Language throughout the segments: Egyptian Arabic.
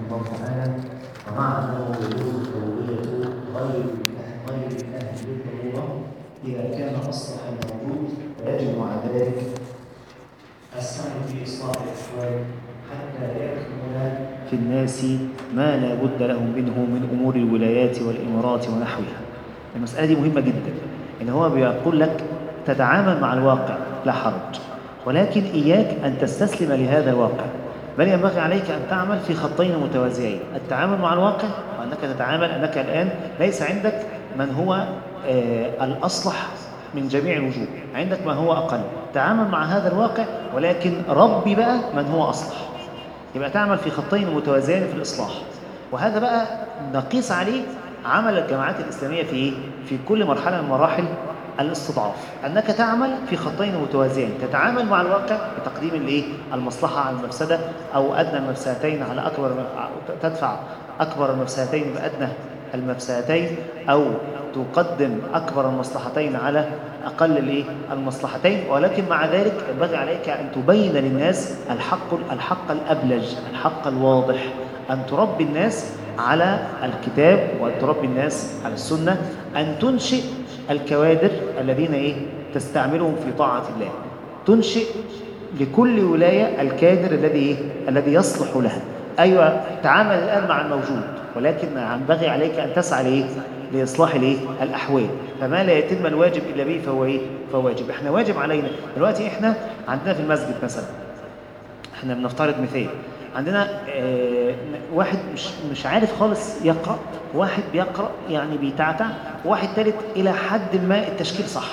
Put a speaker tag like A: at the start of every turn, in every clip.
A: الله تعالى ومع أنه يجوز الربوبية غير غير الأهل بالضرورة إذا كان أصلح الموجود ويجب مع ذلك السعي في إصلاح الأحوال حتى يكمل في الناس ما لا بد لهم منه من أمور الولايات والإمارات ونحوها المسألة دي مهمة جدا إن هو بيقول لك تتعامل مع الواقع لا حرج ولكن إياك أن تستسلم لهذا الواقع بل ينبغي عليك أن تعمل في خطين متوازيين التعامل مع الواقع وأنك تتعامل أنك الآن ليس عندك من هو آه الأصلح من جميع الوجوه عندك ما هو أقل تعامل مع هذا الواقع ولكن ربي بقى من هو أصلح يبقى تعمل في خطين متوازيين في الإصلاح وهذا بقى نقيس عليه عمل الجماعات الإسلامية في إيه؟ في كل مرحلة من مراحل الاستضعاف أنك تعمل في خطين متوازيين تتعامل مع الواقع بتقديم الإيه؟ المصلحة على المفسدة أو أدنى المفسدتين على أكبر تدفع أكبر المفسدتين بأدنى المفسدتين أو تقدم أكبر المصلحتين على أقل الإيه؟ المصلحتين ولكن مع ذلك ينبغي عليك أن تبين للناس الحق الحق الأبلج الحق الواضح أن تربي الناس على الكتاب وأن تربي الناس على السنة أن تنشئ الكوادر الذين إيه؟ تستعملهم في طاعة الله تنشئ لكل ولاية الكادر الذي إيه؟ الذي يصلح لها أيوة تعامل الآن مع الموجود ولكن ينبغي عليك أن تسعى لإيه؟ لإصلاح الإيه؟ الأحوال فما لا يتم الواجب إلا به فهو إيه؟ فهو واجب إحنا واجب علينا دلوقتي إحنا عندنا في المسجد مثلا إحنا بنفترض مثال عندنا آه واحد مش مش عارف خالص يقرأ واحد بيقرأ يعني بيتعتع وواحد ثالث إلى حد ما التشكيل صح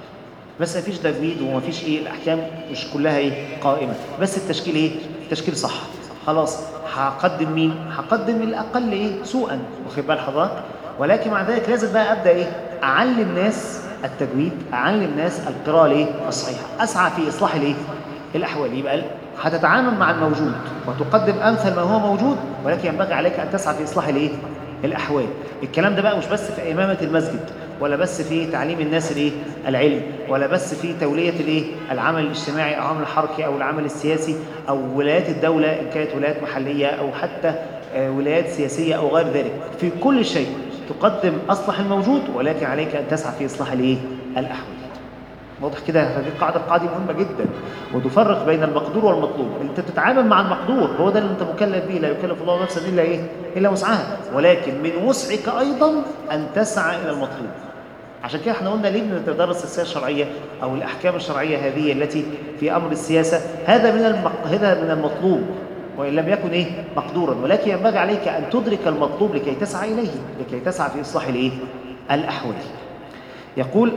A: بس مفيش تجويد ومفيش ايه الاحكام مش كلها ايه قائمه بس التشكيل ايه التشكيل صح خلاص هقدم مين هقدم الاقل ايه سوءا واخد بال حضرتك ولكن مع ذلك لازم بقى ابدا ايه اعلم ناس التجويد اعلم ناس القراءه الايه الصحيحه اسعى في اصلاح الايه الاحوال يبقى هتتعامل مع الموجود وتقدم امثل ما هو موجود ولكن ينبغي عليك ان تسعى في اصلاح الايه الاحوال الكلام ده بقى مش بس في امامه المسجد ولا بس في تعليم الناس الايه العلم ولا بس في توليه الايه العمل الاجتماعي او العمل الحركي او العمل السياسي او ولايات الدوله ان كانت ولايات محليه او حتى ولايات سياسيه او غير ذلك في كل شيء تقدم اصلح الموجود ولكن عليك ان تسعى في اصلاح الايه الاحوال واضح كده هذه القاعده القاعده مهمه جدا وتفرق بين المقدور والمطلوب انت تتعامل مع المقدور هو ده اللي انت مكلف به لا يكلف الله نفسا الا ايه الا وسعها ولكن من وسعك ايضا ان تسعى الى المطلوب عشان كده احنا قلنا ليه بنتدرس السياسه الشرعيه او الاحكام الشرعيه هذه التي في امر السياسه هذا من المق... هذا من المطلوب وان لم يكن ايه مقدورا ولكن ينبغي عليك ان تدرك المطلوب لكي تسعى اليه لكي تسعى في اصلاح الايه الاحوال يقول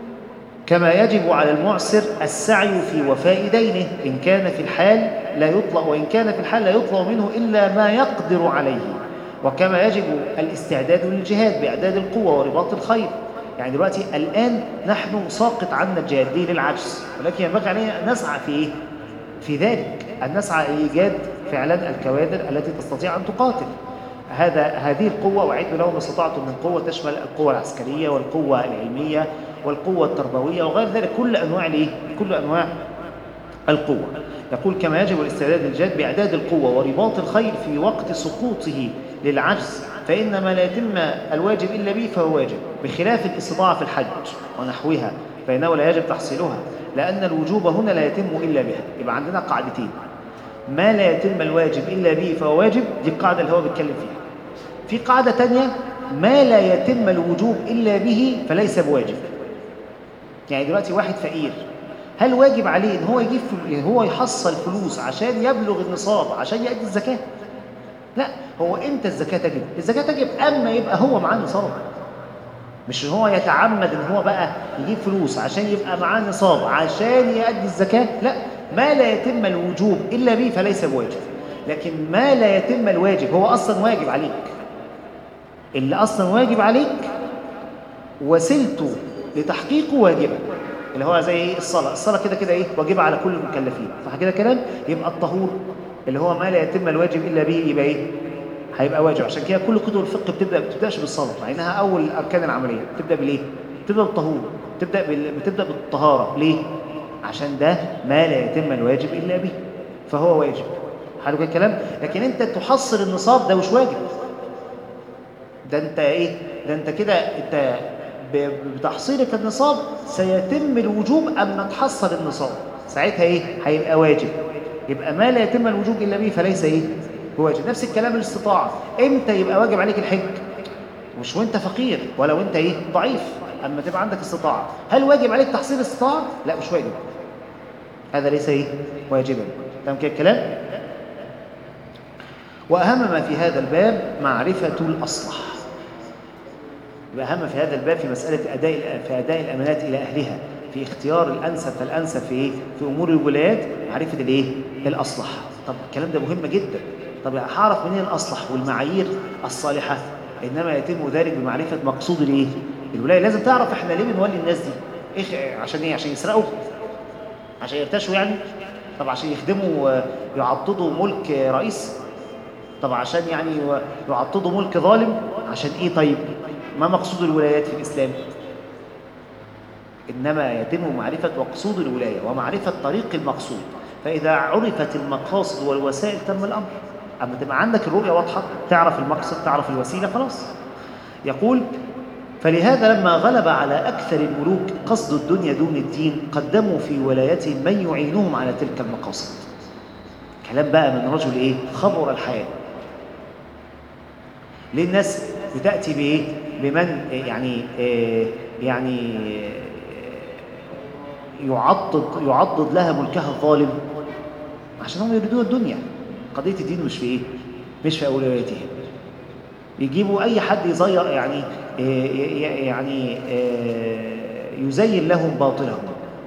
A: كما يجب على المعسر السعي في وفاء دينه إن كان في الحال لا يطلق وإن كان في الحال لا يطلب منه إلا ما يقدر عليه وكما يجب الاستعداد للجهاد بإعداد القوة ورباط الخير يعني دلوقتي الآن نحن ساقط عنا الجهاد ليه للعجز ولكن ينبغي علينا أن نسعى في إيه؟ في ذلك أن نسعى لإيجاد فعلا الكوادر التي تستطيع أن تقاتل هذا هذه القوة وعدوا لهم ما استطعتم من قوة تشمل القوة العسكرية والقوة العلمية والقوة التربوية وغير ذلك كل أنواع الإيه؟ كل أنواع القوة يقول كما يجب الاستعداد للجهاد بإعداد القوة ورباط الخير في وقت سقوطه للعجز فإن ما لا يتم الواجب إلا به فهو واجب بخلاف الاستطاعة في الحج ونحوها فإنه لا يجب تحصيلها لأن الوجوب هنا لا يتم إلا بها يبقى عندنا قاعدتين ما لا يتم الواجب إلا به فهو واجب دي القاعدة اللي هو بيتكلم فيها في قاعدة تانية ما لا يتم الوجوب إلا به فليس بواجب يعني دلوقتي واحد فقير هل واجب عليه ان هو يجيب فل... هو يحصل فلوس عشان يبلغ النصاب عشان يؤدي الزكاه لا هو امتى الزكاه تجب الزكاه تجب اما يبقى هو معاه نصاب مش ان هو يتعمد ان هو بقى يجيب فلوس عشان يبقى معاه نصاب عشان يؤدي الزكاه لا ما لا يتم الوجوب الا به فليس بواجب لكن ما لا يتم الواجب هو اصلا واجب عليك اللي اصلا واجب عليك وسيلته لتحقيقه واجبه اللي هو زي ايه الصلاه الصلاه كده كده ايه واجبه على كل المكلفين صح كده كلام يبقى الطهور اللي هو ما لا يتم الواجب الا به يبقى ايه هيبقى واجب عشان كده كل كتب الفقه بتبدا بتبداش بالصلاه مع انها اول اركان العمليه بتبدا بالايه بتبدا بالطهور بتبدا بال... بتبدا بالطهاره ليه عشان ده ما لا يتم الواجب الا به فهو واجب حلو كده الكلام لكن انت تحصل النصاب ده مش واجب ده انت ايه ده انت كده انت ب- بتحصيلك النصاب سيتم الوجوب اما تحصل النصاب ساعتها ايه هيبقى واجب يبقى ما لا يتم الوجوب الا به فليس ايه واجب نفس الكلام الاستطاعه امتى يبقى واجب عليك الحج مش وانت فقير ولا وانت ايه ضعيف اما تبقى عندك استطاعه هل واجب عليك تحصيل الاستطاعه لا مش واجب هذا ليس ايه واجبا تمام كده الكلام واهم ما في هذا الباب معرفه الاصلح يبقى اهم في هذا الباب في مساله اداء في اداء الامانات الى اهلها في اختيار الانسب فالانسب في ايه في امور الولايات معرفه الايه الاصلح طب الكلام ده مهم جدا طب هعرف منين الاصلح والمعايير الصالحه انما يتم ذلك بمعرفه مقصود الايه الولايه لازم تعرف احنا ليه بنولي الناس دي ايه عشان ايه عشان يسرقوا عشان يرتشوا يعني طب عشان يخدموا آه، يعضدوا ملك آه، رئيس طب عشان يعني يعضدوا ملك ظالم عشان ايه طيب ما مقصود الولايات في الاسلام انما يتم معرفه مقصود الولايه ومعرفه طريق المقصود فاذا عرفت المقاصد والوسائل تم الامر اما تبقى عندك الرؤيه واضحه تعرف المقصد تعرف الوسيله خلاص يقول فلهذا لما غلب على أكثر الملوك قصد الدنيا دون الدين قدموا في ولايتهم من يعينهم على تلك المقاصد كلام بقى من رجل إيه؟ خبر الحياة ليه الناس بتأتي بإيه؟ بمن يعني آه يعني آه يعضد يعضد لها ملكها الظالم عشان هم يريدون الدنيا قضية الدين مش في إيه؟ مش في أولوياتهم يجيبوا أي حد يزير يعني يعني يزين لهم باطلهم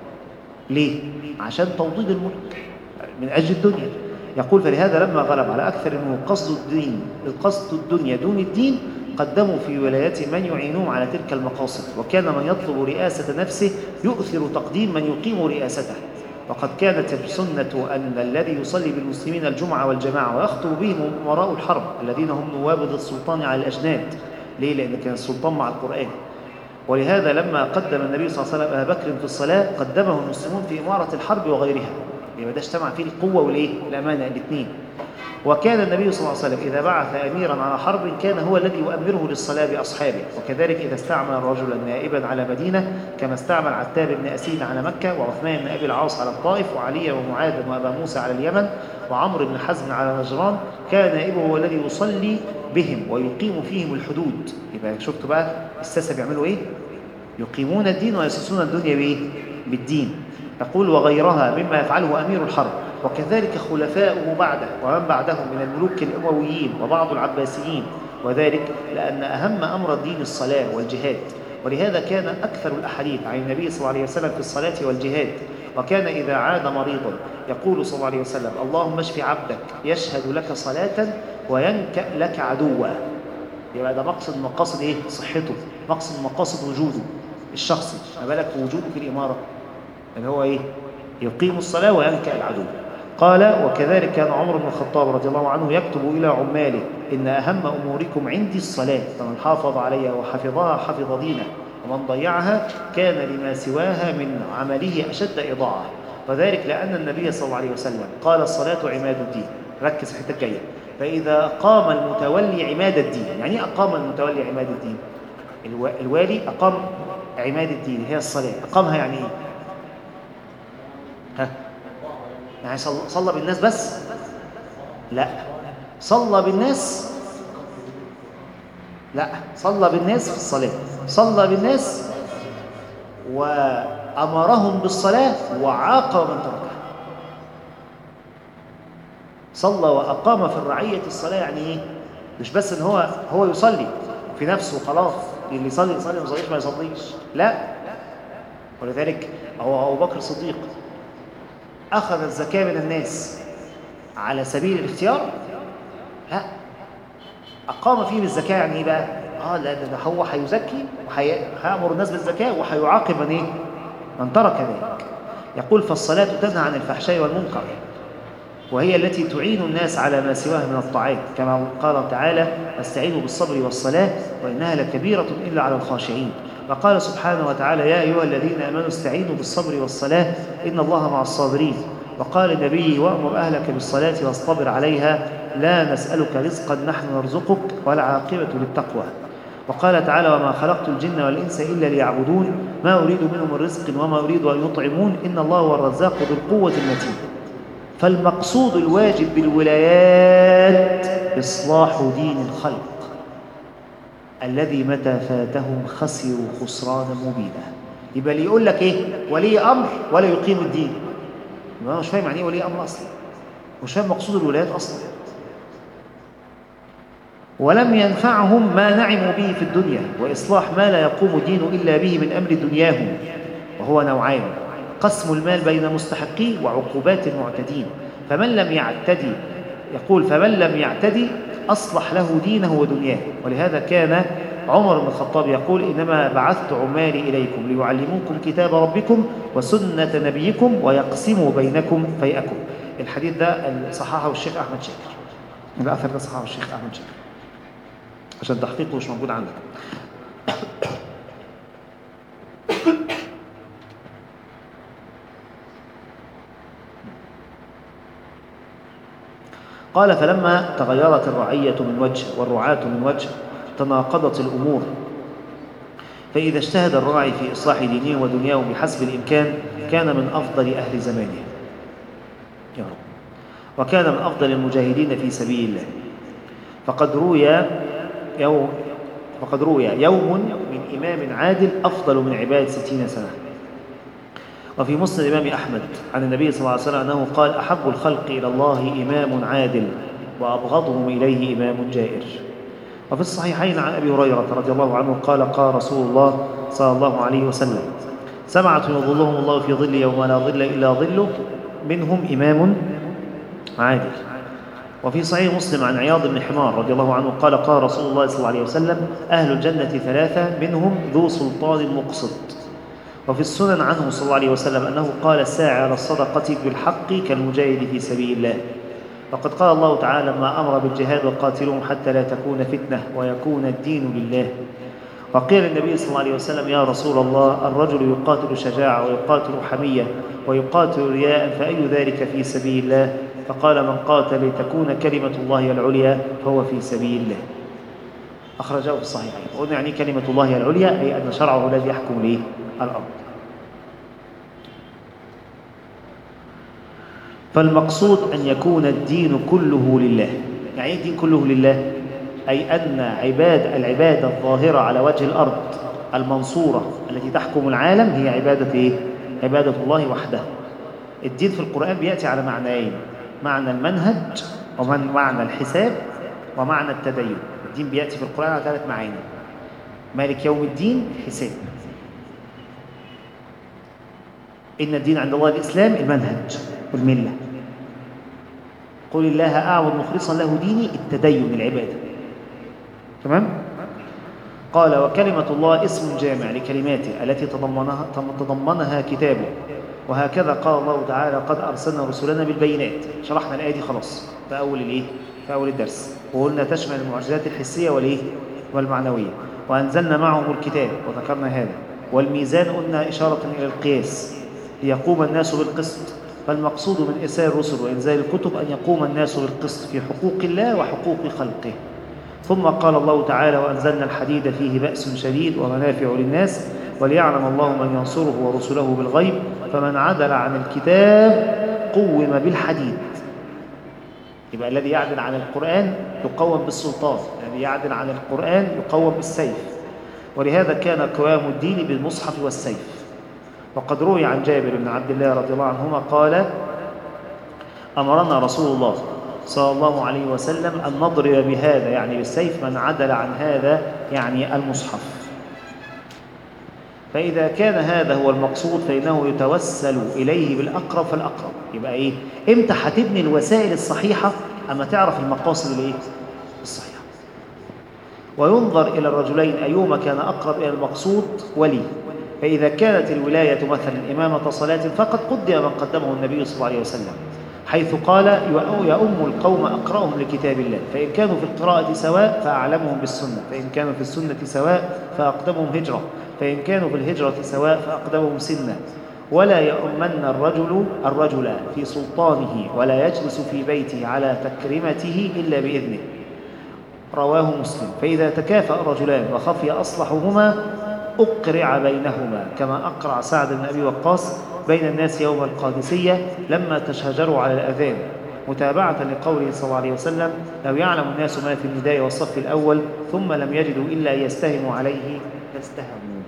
A: ليه؟ عشان توضيد الملك من أجل الدنيا يقول فلهذا لما غلب على أكثر من قصد الدين قصد الدنيا دون الدين قدموا في ولايات من يعينهم على تلك المقاصد وكان من يطلب رئاسة نفسه يؤثر تقديم من يقيم رئاسته وقد كانت السنة أن الذي يصلي بالمسلمين الجمعة والجماعة ويخطب بهم أمراء الحرب الذين هم نواب ذي السلطان على الأجناد ليه؟ لأن كان السلطان مع القرآن ولهذا لما قدم النبي صلى الله عليه وسلم أبا بكر في الصلاة قدمه المسلمون في إمارة الحرب وغيرها يبقى ده اجتمع فيه القوة والإيه؟ الأمانة الاثنين وكان النبي صلى الله عليه وسلم إذا بعث أميرا على حرب كان هو الذي يؤمره للصلاة بأصحابه وكذلك إذا استعمل رجلا نائبا على مدينة كما استعمل عتاب بن أسيد على مكة وعثمان بن أبي العاص على الطائف وعلي ومعاذ وأبا موسى على اليمن وعمرو بن حزم على نجران كان نائبه هو الذي يصلي بهم ويقيم فيهم الحدود يبقى شفتوا بقى الساسة بيعملوا إيه؟ يقيمون الدين ويسسون الدنيا بإيه؟ بالدين يقول وغيرها مما يفعله أمير الحرب وكذلك خلفاؤه بعده ومن بعدهم من الملوك الأمويين وبعض العباسيين وذلك لأن أهم أمر الدين الصلاة والجهاد ولهذا كان أكثر الأحاديث عن النبي صلى الله عليه وسلم في الصلاة والجهاد وكان إذا عاد مريضا يقول صلى الله عليه وسلم اللهم اشف عبدك يشهد لك صلاة وينكأ لك عدوا يبقى ده مقصد مقاصد إيه؟ صحته مقصد مقاصد وجوده الشخصي ما بالك وجوده في الإمارة اللي هو إيه؟ يقيم الصلاة وينكأ العدو قال وكذلك كان عمر بن الخطاب رضي الله عنه يكتب إلى عماله إن أهم أموركم عندي الصلاة فمن حافظ عليها وحفظها حفظ دينه ومن ضيعها كان لما سواها من عمله أشد إضاعة وذلك لأن النبي صلى الله عليه وسلم قال الصلاة عماد الدين ركز في الحتة الجاية فإذا قام المتولي عماد الدين يعني إيه أقام المتولي عماد الدين الوالي أقام عماد الدين هي الصلاة أقامها يعني إيه ها يعني صلى, صلى بالناس بس لا صلى بالناس لا صلى بالناس في الصلاة صلى بالناس وأمرهم بالصلاة وعاقب من تركها صلى وأقام في الرعية الصلاة يعني إيه؟ مش بس إن هو هو يصلي في نفسه خلاص اللي يصلي يصلي ما يصليش ما يصليش لا ولذلك هو أبو بكر الصديق أخذ الزكاة من الناس على سبيل الاختيار لا أقام فيه بالزكاة يعني إيه بقى؟ آه لا ده هو هيزكي وهيأمر الناس بالزكاة وهيعاقب من إيه؟ من ترك ذلك يقول فالصلاة تنهى عن الفحشاء والمنكر وهي التي تعين الناس على ما سواه من الطاعات كما قال تعالى استعينوا بالصبر والصلاة وإنها لكبيرة إلا على الخاشعين وقال سبحانه وتعالى يا أيها الذين آمنوا استعينوا بالصبر والصلاة إن الله مع الصابرين
B: وقال النبي وأمر أهلك بالصلاة واصطبر عليها لا نسألك رزقا نحن نرزقك والعاقبة للتقوى وقال تعالى وما خلقت الجن والإنس إلا ليعبدون ما أريد منهم من رزق وما أريد أن يطعمون إن الله هو الرزاق ذو القوة المتين فالمقصود الواجب بالولايات إصلاح دين الخلق الذي متى فاتهم خسروا خسرانا مبينا يبقى اللي يقول لك ايه ولي امر ولا يقيم الدين ما مش فاهم يعني ايه ولي امر اصلا مش فاهم مقصود الولايات اصلا ولم ينفعهم ما نعموا به في الدنيا واصلاح ما لا يقوم الدين الا به من امر دنياهم وهو نوعان قسم المال بين مستحقيه وعقوبات المعتدين فمن لم يعتدي يقول فمن لم يعتدي أصلح له دينه ودنياه ولهذا كان عمر بن الخطاب يقول إنما بعثت عمالي إليكم ليعلموكم كتاب ربكم وسنة نبيكم ويقسموا بينكم فيئكم الحديث ده صححه الشيخ أحمد شاكر الأثر ده صححه الشيخ أحمد شاكر عشان تحقيقه مش موجود عندك قال فلما تغيرت الرعية من وجه والرعاة من وجه تناقضت الأمور فإذا اجتهد الراعي في إصلاح دينه ودنياه بحسب الإمكان كان من أفضل أهل زمانه يا رب وكان من أفضل المجاهدين في سبيل الله فقد روي يوم فقد روي يوم من إمام عادل أفضل من عبادة ستين سنة وفي مسند الإمام أحمد عن النبي صلى الله عليه وسلم أنه قال أحب الخلق إلى الله إمام عادل وأبغضهم إليه إمام جائر وفي الصحيحين عن أبي هريرة رضي الله عنه قال قال رسول الله صلى الله عليه وسلم سبعة يظلهم الله في ظل يوم لا ظل إلا ظله منهم إمام عادل وفي صحيح مسلم عن عياض بن حمار رضي الله عنه قال قال رسول الله صلى الله عليه وسلم أهل الجنة ثلاثة منهم ذو سلطان مقسط وفي السنن عنه صلى الله عليه وسلم أنه قال الساعي على الصدقة بالحق كالمجاهد في سبيل الله وقد قال الله تعالى ما أمر بالجهاد وقاتلهم حتى لا تكون فتنة ويكون الدين لله وقيل النبي صلى الله عليه وسلم يا رسول الله الرجل يقاتل شجاعة ويقاتل حمية ويقاتل رياء فأي ذلك في سبيل الله فقال من قاتل لتكون كلمة الله العليا فهو في سبيل الله أخرجه في الصحيحين قلنا يعني كلمة الله العليا أي أن شرعه الذي يحكم ليه الأرض فالمقصود أن يكون الدين كله لله يعني الدين كله لله أي أن عباد العبادة الظاهرة على وجه الأرض المنصورة التي تحكم العالم هي عبادة إيه؟ عبادة الله وحده الدين في القرآن بيأتي على معنيين معنى المنهج ومعنى الحساب ومعنى التدين الدين بيأتي في القرآن على ثلاث معاني مالك يوم الدين حساب إن الدين عند الله الإسلام المنهج والملة قل الله أعبد مخلصا له ديني التدين العبادة تمام؟ قال وكلمة الله اسم جامع لكلماته التي تضمنها, تضمنها كتابه وهكذا قال الله تعالى قد أرسلنا رسلنا بالبينات شرحنا الآية دي خلاص في أول الإيه؟ في أول الدرس وقلنا تشمل المعجزات الحسية والإيه؟ والمعنوية وأنزلنا معهم الكتاب وذكرنا هذا والميزان قلنا إشارة إلى القياس ليقوم الناس بالقسط فالمقصود من إرسال الرسل وإنزال الكتب أن يقوم الناس بالقسط في حقوق الله وحقوق خلقه ثم قال الله تعالى وأنزلنا الحديد فيه بأس شديد ومنافع للناس وليعلم الله من ينصره ورسله بالغيب فمن عدل عن الكتاب قوم بالحديد يبقى الذي يعدل عن القرآن يقوم بالسلطان الذي يعدل عن القرآن يقوم بالسيف ولهذا كان قوام الدين بالمصحف والسيف وقد روي عن جابر بن عبد الله رضي الله عنهما قال أمرنا رسول الله صلى الله عليه وسلم أن نضرب بهذا يعني بالسيف من عدل عن هذا يعني المصحف فإذا كان هذا هو المقصود فإنه يتوسل إليه بالأقرب فالأقرب يبقى إيه؟ إمتى هتبني الوسائل الصحيحة أما تعرف المقاصد الإيه؟ الصحيحة وينظر إلى الرجلين أيهما كان أقرب إلى المقصود ولي فإذا كانت الولاية مثلا إمامة صلاة فقد قدم من قدمه النبي صلى الله عليه وسلم حيث قال يؤم القوم أقرأهم لكتاب الله فإن كانوا في القراءة سواء فأعلمهم بالسنة فإن كانوا في السنة سواء فأقدمهم هجرة فإن كانوا في الهجرة سواء فأقدمهم سنة ولا يؤمن الرجل الرجل في سلطانه ولا يجلس في بيته على تكرمته إلا بإذنه رواه مسلم فإذا تكافأ الرجلان وخفي أصلحهما أقرع بينهما كما أقرع سعد بن أبي وقاص بين الناس يوم القادسية لما تشاجروا على الأذان متابعة لقوله صلى الله عليه وسلم لو يعلم الناس ما في النداء والصف الأول ثم لم يجدوا إلا يستهموا عليه لاستهموا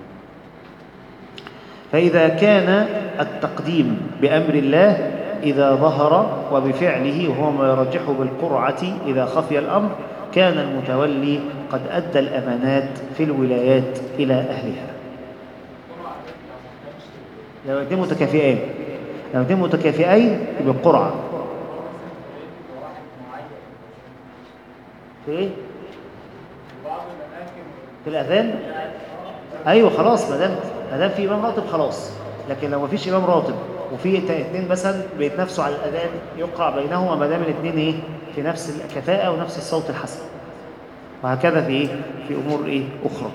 B: فإذا كان التقديم بأمر الله إذا ظهر وبفعله وهو ما يرجحه بالقرعة إذا خفي الأمر كان المتولي قد أدى الأمانات في الولايات إلى أهلها لو الاثنين متكافئين لو الاثنين متكافئين يبقى قرعة في ايه؟ في الأذان؟ أيوه خلاص ما دام ما دام في إمام راتب خلاص لكن لو ما فيش إمام راتب وفي اثنين مثلا بيتنافسوا على الأذان يقرع بينهما ما دام الاثنين إيه؟ في نفس الكفاءة ونفس الصوت الحسن وهكذا في إيه؟ في أمور إيه؟ أخرى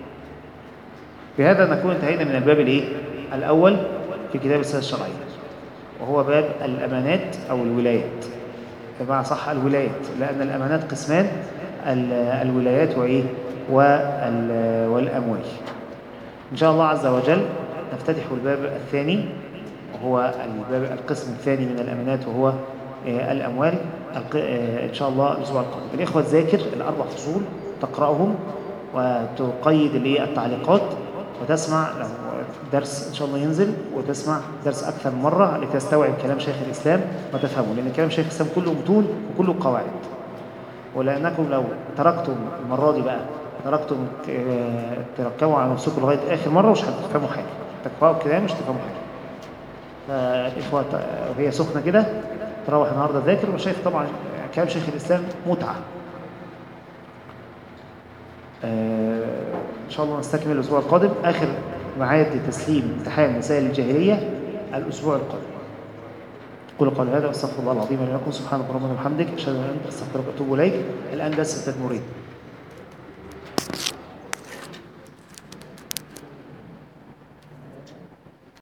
B: بهذا نكون انتهينا من الباب الإيه؟ الأول في كتاب السنة الشرعية وهو باب الأمانات أو الولايات بمعنى صح الولايات لأن الأمانات قسمان الولايات وإيه؟ وال- والأموال إن شاء الله عز وجل نفتتح الباب الثاني وهو الباب القسم الثاني من الأمانات وهو آه، الأموال الق- آه، إن شاء الله الأسبوع القادم الإخوة تذاكر الأربع فصول تقرأهم وتقيد اللي هي التعليقات وتسمع لو درس إن شاء الله ينزل وتسمع درس أكثر من مرة لتستوعب كلام شيخ الإسلام وتفهمه لأن كلام شيخ الإسلام كله متون وكله قواعد ولأنكم لو تركتم المرة دي بقى تركتم آه، تركبوا على نفسكم لغاية آخر مرة مش هتفهموا حاجة تقرأوا الكلام مش هتفهموا حاجة فالإخوة ت- وهي سخنة كده تروح النهاردة تذاكر وشايف طبعا كلام شيخ الإسلام متعة آه، إن شاء الله نستكمل الأسبوع القادم آخر ميعاد لتسليم امتحان مسائل الجاهلية الأسبوع القادم قل قول هذا واستغفر الله العظيم لي ولكم سبحانك اللهم وبحمدك اشهد ان لا اله الا انت استغفرك واتوب اليك الان درس التدمرين